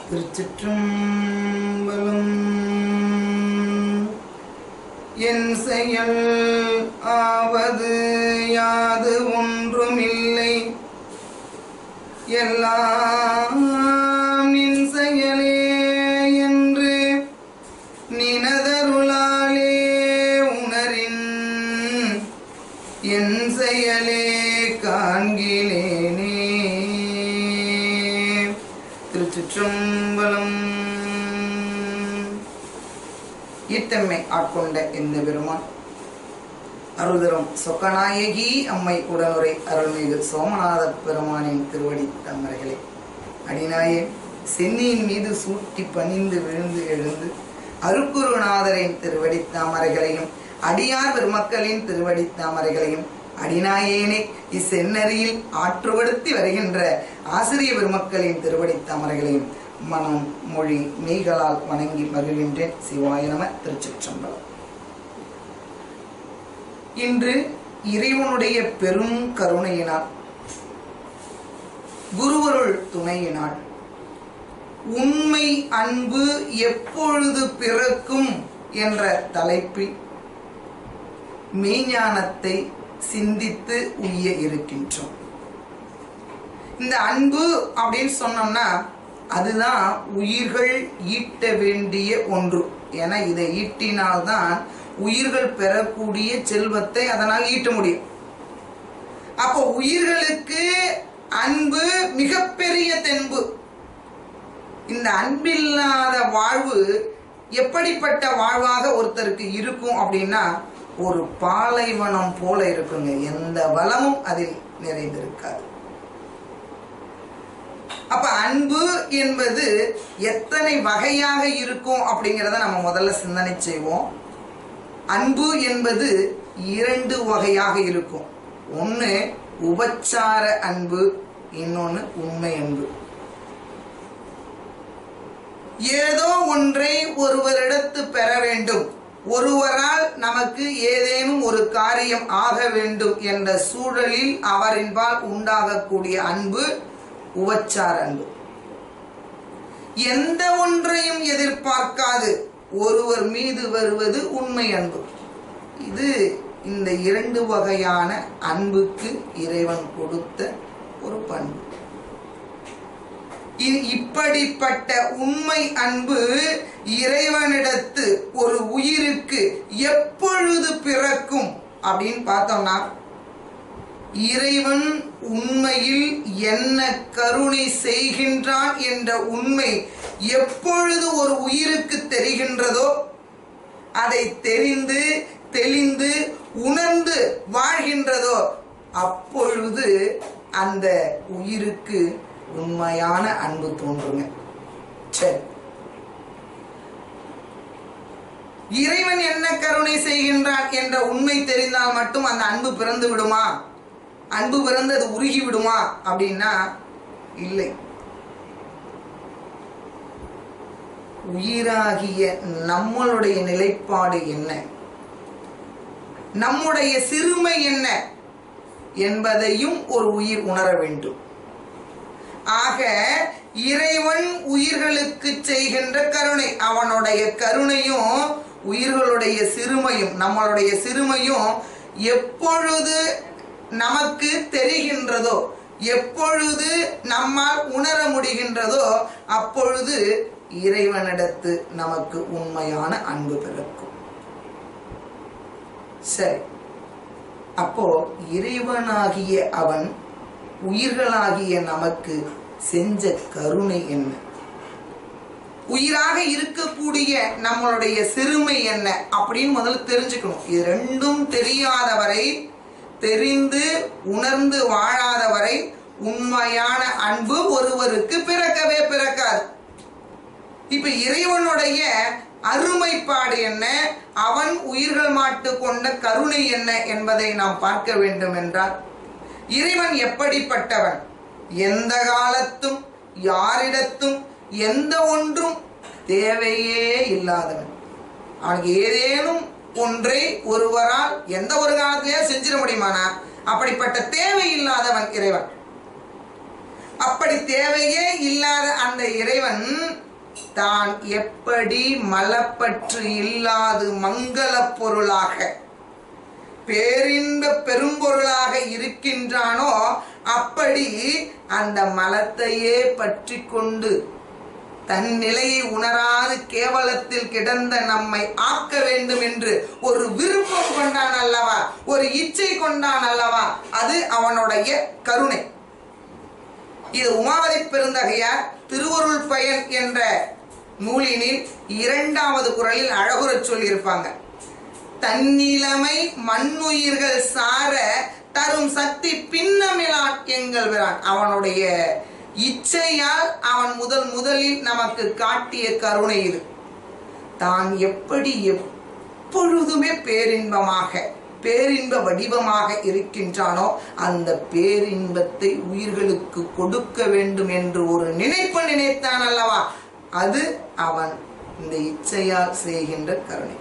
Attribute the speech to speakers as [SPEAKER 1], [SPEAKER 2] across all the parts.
[SPEAKER 1] திருச்சிற்றம்பலம் என் செயல் ஆவது யாது ஒன்றுமில்லை எல்லாம் நின் செயலே என்று நினதருளாலே உணரின் என் செயலே காண்கிலேனே திருச்சிற்றம்பலம் ஈட்டம்மை ஆட்கொண்ட இந்த பெருமான் அருள்தரும் சொக்கநாயகி அம்மை உடனுரை அருள்மிகு சோமநாத பெருமானின் திருவடி தம்மர்களே அடிநாயே சென்னியின் மீது சூட்டி பணிந்து விழுந்து எழுந்து அருக்குருநாதரின் திருவடி தாமரைகளையும் அடியார் பெருமக்களின் திருவடி தாமரைகளையும் அடிநாயேனே இச்சென்னறியில் ஆற்றுப்படுத்தி வருகின்ற ஆசிரிய பெருமக்களின் திருவடி தாமரைகளையும் மனம் மொழி மெய்களால் வணங்கி மகிழ்கின்றேன் சிவாய நம திருச்சிற்றம்பலம் இன்று இறைவனுடைய பெரும் கருணையினால் குருவருள் துணையினால் உண்மை அன்பு எப்பொழுது பிறக்கும் என்ற தலைப்பில் மெய்ஞானத்தை சிந்தித்து உய்ய இருக்கின்றோம் இந்த அன்பு அப்படின்னு சொன்னோம்னா அதுதான் உயிர்கள் ஈட்ட வேண்டிய ஒன்று என இதை ஈட்டினால்தான் உயிர்கள் பெறக்கூடிய செல்வத்தை அதனால் ஈட்ட முடியும் அப்போ உயிர்களுக்கு அன்பு மிகப்பெரிய தென்பு இந்த அன்பில்லாத வாழ்வு எப்படிப்பட்ட வாழ்வாக ஒருத்தருக்கு இருக்கும் அப்படின்னா ஒரு பாலைவனம் போல இருக்குங்க எந்த வளமும் அதில் நிறைந்திருக்காது அப்ப அன்பு என்பது எத்தனை வகையாக இருக்கும் அப்படிங்கிறத நம்ம முதல்ல சிந்தனை செய்வோம் அன்பு என்பது இரண்டு வகையாக இருக்கும் ஒன்று உபச்சார அன்பு இன்னொன்று உண்மை அன்பு ஏதோ ஒன்றை ஒருவரிடத்து பெற வேண்டும் ஒருவரால் நமக்கு ஏதேனும் ஒரு காரியம் ஆக வேண்டும் என்ற சூழலில் அவரின்பால் உண்டாகக்கூடிய அன்பு உபச்சார அன்பு எந்த ஒன்றையும் எதிர்பார்க்காது ஒருவர் மீது வருவது உண்மை அன்பு இது இந்த இரண்டு வகையான அன்புக்கு இறைவன் கொடுத்த ஒரு பண்பு இப்படிப்பட்ட உண்மை அன்பு இறைவனிடத்து ஒரு உயிருக்கு எப்பொழுது பிறக்கும் அப்படின்னு பார்த்தோம்னா இறைவன் உண்மையில் என்ன கருணை செய்கின்றான் என்ற உண்மை எப்பொழுது ஒரு உயிருக்கு தெரிகின்றதோ அதை தெரிந்து தெளிந்து உணர்ந்து வாழ்கின்றதோ அப்பொழுது அந்த உயிருக்கு உண்மையான அன்பு தோன்றுங்க சரி இறைவன் என்ன கருணை செய்கின்றான் என்ற உண்மை தெரிந்தால் மட்டும் அந்த அன்பு பிறந்து விடுமா அன்பு பிறந்தது உருகி விடுமா அப்படின்னா இல்லை உயிராகிய நம்மளுடைய நிலைப்பாடு என்ன நம்முடைய சிறுமை என்ன என்பதையும் ஒரு உயிர் உணர வேண்டும் ஆக இறைவன் உயிர்களுக்கு செய்கின்ற கருணை அவனுடைய கருணையும் உயிர்களுடைய சிறுமையும் நம்மளுடைய சிறுமையும் எப்பொழுது நமக்கு தெரிகின்றதோ எப்பொழுது நம்மால் உணர முடிகின்றதோ அப்பொழுது இறைவனிடத்து நமக்கு உண்மையான அன்பு பிறக்கும் சரி அப்போ இறைவனாகிய அவன் உயிர்களாகிய நமக்கு செஞ்ச கருணை என்ன உயிராக இருக்கக்கூடிய நம்மளுடைய சிறுமை என்ன அப்படின்னு முதல்ல தெரிஞ்சுக்கணும் இது ரெண்டும் தெரியாதவரை தெரிந்து உணர்ந்து வாழாதவரை உண்மையான அன்பு ஒருவருக்கு பிறக்கவே பிறக்காது இப்ப இறைவனுடைய அருமைப்பாடு என்ன அவன் உயிர்கள் மாட்டு கொண்ட கருணை என்ன என்பதை நாம் பார்க்க வேண்டும் என்றால் இறைவன் எப்படிப்பட்டவன் எந்த காலத்தும் யாரிடத்தும் எந்த ஒன்றும் தேவையே இல்லாதவன் அவனுக்கு ஏதேனும் ஒன்றை ஒருவரால் எந்த ஒரு காலத்திலேயே செஞ்சிட முடியுமானா அப்படிப்பட்ட தேவை இல்லாதவன் இறைவன் அப்படி தேவையே இல்லாத அந்த இறைவன் தான் எப்படி மலப்பற்று இல்லாது மங்கள பொருளாக பேரின்ப பெரும்பொருளாக இருக்கின்றானோ அப்படி அந்த மலத்தையே பற்றி கொண்டு தன் நிலையை உணராது கேவலத்தில் கிடந்த நம்மை ஆக்க வேண்டும் என்று ஒரு விருப்பம் கொண்டான் அல்லவா ஒரு இச்சை கொண்டான் அல்லவா அது அவனுடைய கருணை இது உமாவதி பெருந்தகையார் திருவருள் பயன் என்ற நூலினில் இரண்டாவது குரலில் அழகுறச் சொல்லியிருப்பாங்க தன்னிலைமை மண்ணுயிர்கள் சார தரும் சக்தி பின்னமிலான் எங்கள் விரான் அவனுடைய இச்சையால் அவன் முதல் முதலில் நமக்கு காட்டிய கருணை இது தான் எப்படி எப்பொழுதுமே பேரின்பமாக பேரின்ப வடிவமாக இருக்கின்றானோ அந்த பேரின்பத்தை உயிர்களுக்கு கொடுக்க வேண்டும் என்று ஒரு நினைப்பு நினைத்தான் அல்லவா அது அவன் இந்த இச்சையால் செய்கின்ற கருணை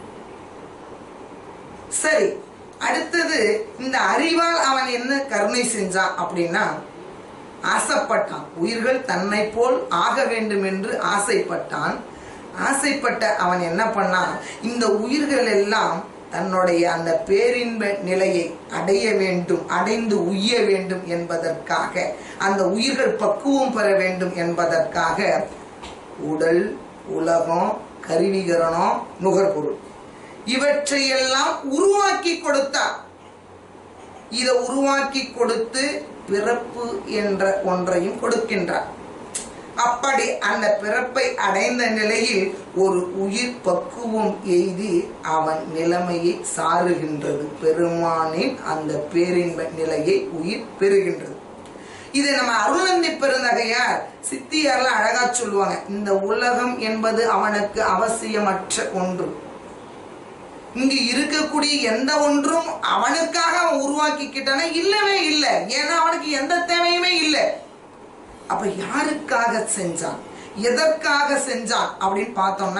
[SPEAKER 1] சரி அடுத்தது இந்த அறிவால் அவன் என்ன கருணை செஞ்சான் அப்படின்னா ஆசைப்பட்டான் உயிர்கள் தன்னை போல் ஆக வேண்டும் என்று ஆசைப்பட்டான் ஆசைப்பட்ட அவன் என்ன பண்ணான் இந்த உயிர்கள் எல்லாம் தன்னுடைய அந்த பேரின்ப நிலையை அடைய வேண்டும் அடைந்து உய்ய வேண்டும் என்பதற்காக அந்த உயிர்கள் பக்குவம் பெற வேண்டும் என்பதற்காக உடல் உலகம் கருவிகரணம் நுகர்பொருள் இவற்றையெல்லாம் உருவாக்கி கொடுத்தார் இதை உருவாக்கி கொடுத்து பிறப்பு என்ற ஒன்றையும் கொடுக்கின்றார் அப்படி அந்த பிறப்பை அடைந்த நிலையில் ஒரு உயிர் பக்குவம் எய்தி அவன் நிலைமையை சாருகின்றது பெருமானின் அந்த பேரின்ப நிலையை உயிர் பெறுகின்றது இதை நம்ம அருளந்தி பெருந்தகையார் சித்தியார்லாம் அழகா சொல்லுவாங்க இந்த உலகம் என்பது அவனுக்கு அவசியமற்ற ஒன்று இங்கு இருக்கக்கூடிய எந்த ஒன்றும் அவனுக்காக அவன் உருவாக்கிக்கிட்டானா இல்லவே இல்லை ஏன்னா அவனுக்கு எந்த தேவையுமே இல்லை அப்ப யாருக்காக செஞ்சான் எதற்காக செஞ்சான் அப்படின்னு பார்த்தோம்னா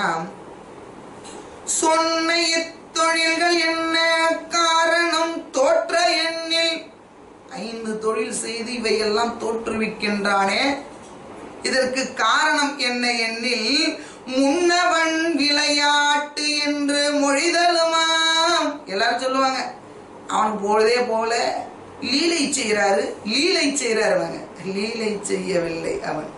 [SPEAKER 1] சொன்ன தொழில்கள் என்ன காரணம் தோற்ற எண்ணில் ஐந்து தொழில் செய்து இவையெல்லாம் தோற்றுவிக்கின்றானே இதற்கு காரணம் என்ன எண்ணில் முன்னவன் விளையாட்டு என்று மொழிதலுமாம் எல்லாரும் சொல்லுவாங்க அவன் பொழுதே போல லீலை செய்கிறாரு லீலை செய்கிறாரு அவங்க லீலை செய்யவில்லை அவன்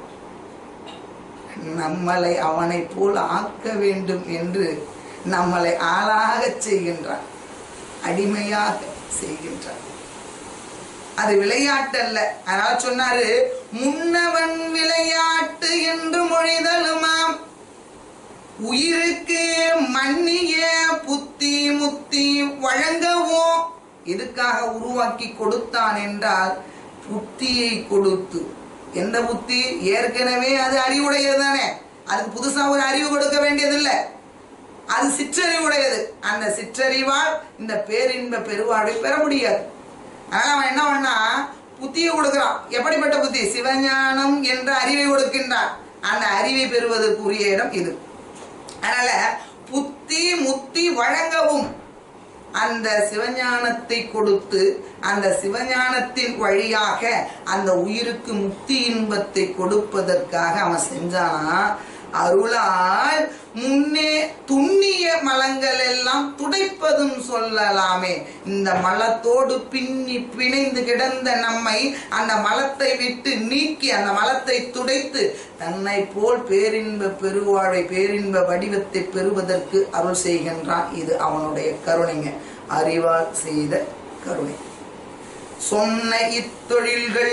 [SPEAKER 1] நம்மளை அவனை போல் ஆக்க வேண்டும் என்று நம்மளை ஆளாக செய்கின்றான் அடிமையாக செய்கின்றான் அது விளையாட்டு அல்ல அதனால சொன்னாரு முன்னவன் விளையாட்டு என்று மொழிதலுமாம் உயிருக்கு மன்னிய புத்தி முத்தி வழங்கவோ எதுக்காக உருவாக்கி கொடுத்தான் என்றால் புத்தியை கொடுத்து எந்த புத்தி ஏற்கனவே அது அறிவுடையது தானே அதுக்கு புதுசா ஒரு அறிவு கொடுக்க வேண்டியதில்லை அது சிற்றறிவுடையது அந்த சிற்றறிவால் இந்த பேரின்ப பெருவாழ்வை பெற முடியாது அதனால அவன் என்ன பண்ணா புத்தியை கொடுக்கிறான் எப்படிப்பட்ட புத்தி சிவஞானம் என்ற அறிவை கொடுக்கின்றான் அந்த அறிவை பெறுவதற்குரிய இடம் இது அதனால புத்தி முத்தி வழங்கவும் அந்த சிவஞானத்தை கொடுத்து அந்த சிவஞானத்தின் வழியாக அந்த உயிருக்கு முக்தி இன்பத்தை கொடுப்பதற்காக அவன் செஞ்சானா அருளால் முன்னே துண்ணிய மலங்கள் எல்லாம் துடைப்பதும் சொல்லலாமே இந்த மலத்தோடு பின்னி பிணைந்து கிடந்த நம்மை அந்த மலத்தை விட்டு நீக்கி அந்த மலத்தை துடைத்து தன்னை போல் பேரின்ப பெருவாழை பேரின்ப வடிவத்தை பெறுவதற்கு அருள் செய்கின்றான் இது அவனுடைய கருணைங்க அறிவால் செய்த கருணை சொன்ன இத்தொழில்கள்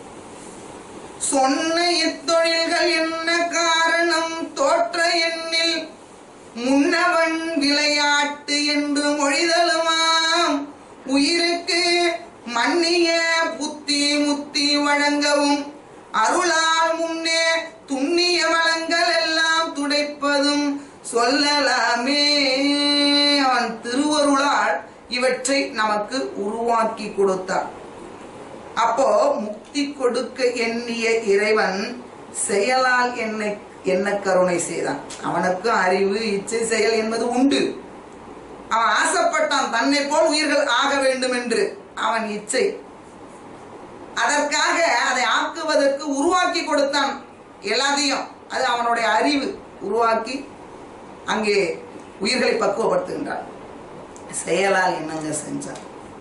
[SPEAKER 1] சொன்ன இத்தொழில்கள் என்ன காரணம் தோற்ற எண்ணில் முன்னவன் விளையாட்டு என்று மொழிதலுமாம் உயிருக்கு மன்னிய புத்தி முத்தி வழங்கவும் அருளால் முன்னே துண்ணிய வளங்கள் எல்லாம் துடைப்பதும் சொல்லலாமே அவன் திருவருளால் இவற்றை நமக்கு உருவாக்கி கொடுத்தான் அப்போ முக்தி கொடுக்க எண்ணிய இறைவன் செயலால் என்னை என்ன கருணை செய்தான் அவனுக்கு அறிவு இச்சை செயல் என்பது உண்டு அவன் ஆசைப்பட்டான் தன்னை போல் உயிர்கள் ஆக வேண்டும் என்று அவன் இச்சை அதற்காக அதை ஆக்குவதற்கு உருவாக்கி கொடுத்தான் எல்லாத்தையும் அது அவனுடைய அறிவு உருவாக்கி அங்கே உயிர்களை பக்குவப்படுத்துகின்றான் செயலால் என்னங்க செஞ்சான்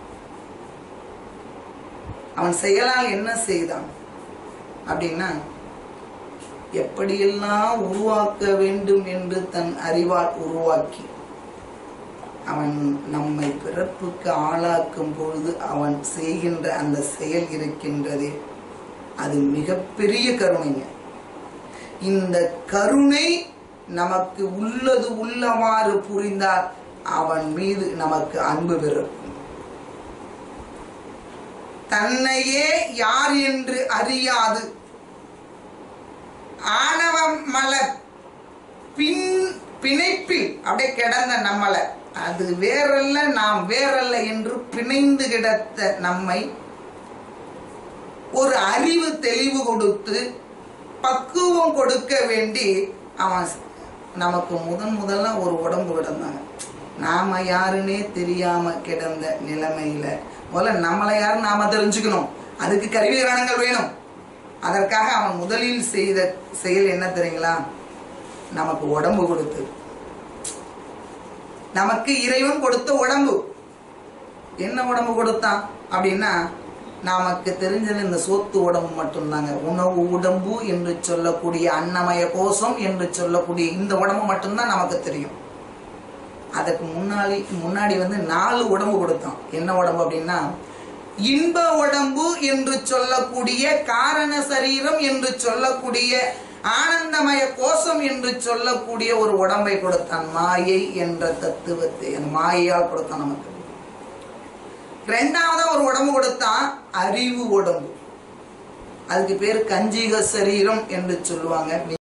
[SPEAKER 1] அவன் செயலால் என்ன செய்தான் அப்படின்னா எப்படியெல்லாம் உருவாக்க வேண்டும் என்று தன் அறிவால் உருவாக்கி அவன் நம்மை பிறப்புக்கு ஆளாக்கும் பொழுது அவன் செய்கின்ற அந்த செயல் இருக்கின்றதே அது மிகப்பெரிய கருணைங்க இந்த கருணை நமக்கு உள்ளது உள்ளவாறு புரிந்தால் அவன் மீது நமக்கு அன்பு பிறக்கும் தன்னையே யார் என்று அறியாது ஆணவ மலர் பின் பிணைப்பில் அப்படியே கிடந்த நம்மளை அது வேறல்ல நாம் வேறல்ல என்று பிணைந்து கிடத்த நம்மை ஒரு அறிவு தெளிவு கொடுத்து பக்குவம் கொடுக்க வேண்டி அவன் நமக்கு முதன் முதல்ல ஒரு உடம்பு கிடந்தாங்க நாம யாருன்னே தெரியாம கிடந்த நிலைமையில முதல்ல நம்மளை யாருன்னு நாம தெரிஞ்சுக்கணும் அதுக்கு கருவி கரணங்கள் வேணும் அதற்காக அவன் முதலில் செய்த செயல் என்ன தெரியுங்களா நமக்கு உடம்பு கொடுத்து நமக்கு இறைவன் கொடுத்த உடம்பு என்ன உடம்பு கொடுத்தான் அப்படின்னா நமக்கு தெரிஞ்சது இந்த சோத்து உடம்பு மட்டும்தாங்க உணவு உடம்பு என்று சொல்லக்கூடிய அன்னமய கோஷம் என்று சொல்லக்கூடிய இந்த உடம்பு மட்டும்தான் நமக்கு தெரியும் அதுக்கு முன்னாடி முன்னாடி வந்து நாலு உடம்பு கொடுத்தான் என்ன உடம்பு அப்படின்னா இன்ப உடம்பு என்று சொல்லக்கூடிய காரண சரீரம் என்று சொல்லக்கூடிய ஆனந்தமய கோஷம் என்று சொல்லக்கூடிய ஒரு உடம்பை கொடுத்தான் மாயை என்ற தத்துவத்தை அந்த மாயையால் கொடுத்தான் நமக்கு ரெண்டாவதா ஒரு உடம்பு கொடுத்தான் அறிவு உடம்பு அதுக்கு பேர் கஞ்சிக சரீரம் என்று சொல்லுவாங்க